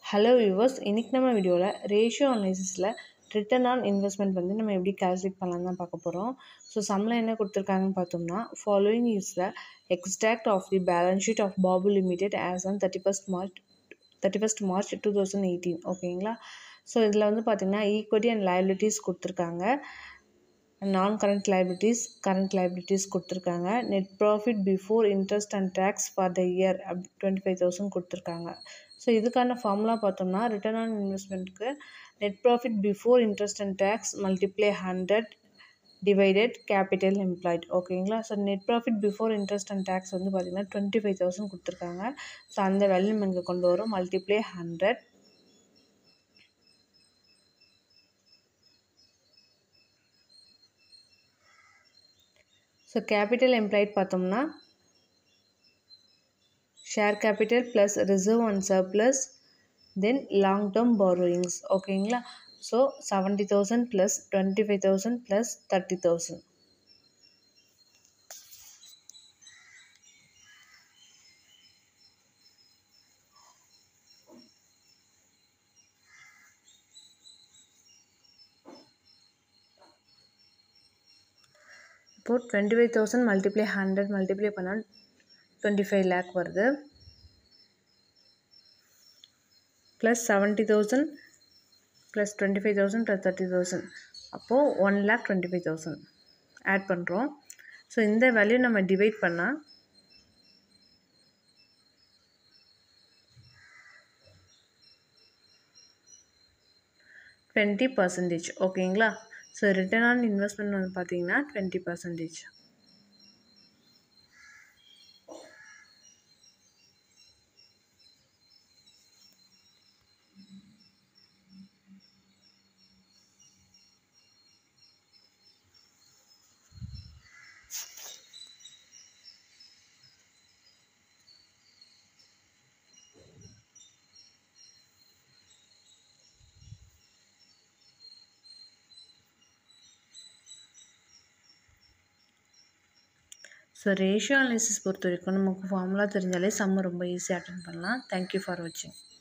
hello viewers இன்றைக்கி நம்ம வீடியோவில் ரேஷியோ அனாலிசிஸில் ரிட்டர்ன் ஆன் இன்வெஸ்ட்மெண்ட் வந்து நம்ம எப்படி கால்குலேட் பண்ணலாம் தான் பார்க்க போகிறோம் ஸோ சம்மில் என்ன கொடுத்துருக்காங்கன்னு பார்த்தோம்னா following is the extract of the balance sheet of Babu limited as on thirty first March thirty first March two thousand eighteen ஓகேங்களா ஸோ இதில் வந்து பார்த்திங்கன்னா ஈக்விட்டி அண்ட் லயபிலிட்டிஸ் கொடுத்துருக்காங்க non current liabilities current liabilities கொடுத்துருக்காங்க net profit before interest and taxes for the year of twenty five thousand கொடுத்துருக்காங்க so இதுக்கான formula பார்த்தோம்னா return on இன்வெஸ்ட்மெண்ட்டுக்கு net profit before interest and taxes multiply hundred divided capital employed ஓகேங்களா so net profit before interest and taxes வந்து பார்த்திங்கன்னா twenty five thousand கொடுத்துருக்காங்க so அந்த value நம்ம இங்கே கொண்டு வரோம் multiply hundred so capital employed பார்த்தோம்னா share capital plus reserve and surplus then long term borrowings ஓகேங்களா so seventy thousand plus twenty five thousand plus thirty thousand இப்போது twenty five thousand multiply hundred multiply பண்ணால் twenty five lakh வருது plus seventy thousand plus twenty five thousand plus thirty thousand அப்போது one lakh twenty five thousand add பண்ணுறோம் so இந்த value நம்ம divide பண்ணால் twenty percentage ஓகேங்களா so return on investment வந்து பார்த்தீங்கன்னா twenty percentage so ratio analysis பொறுத்த வரைக்கும் நமக்கு ஃபார்முலா தெரிஞ்சாலே சம்ம ரொம்ப ஈஸியாக அட்டன் பண்ணலாம் தேங்க்யூ ஃபார் வாட்சிங்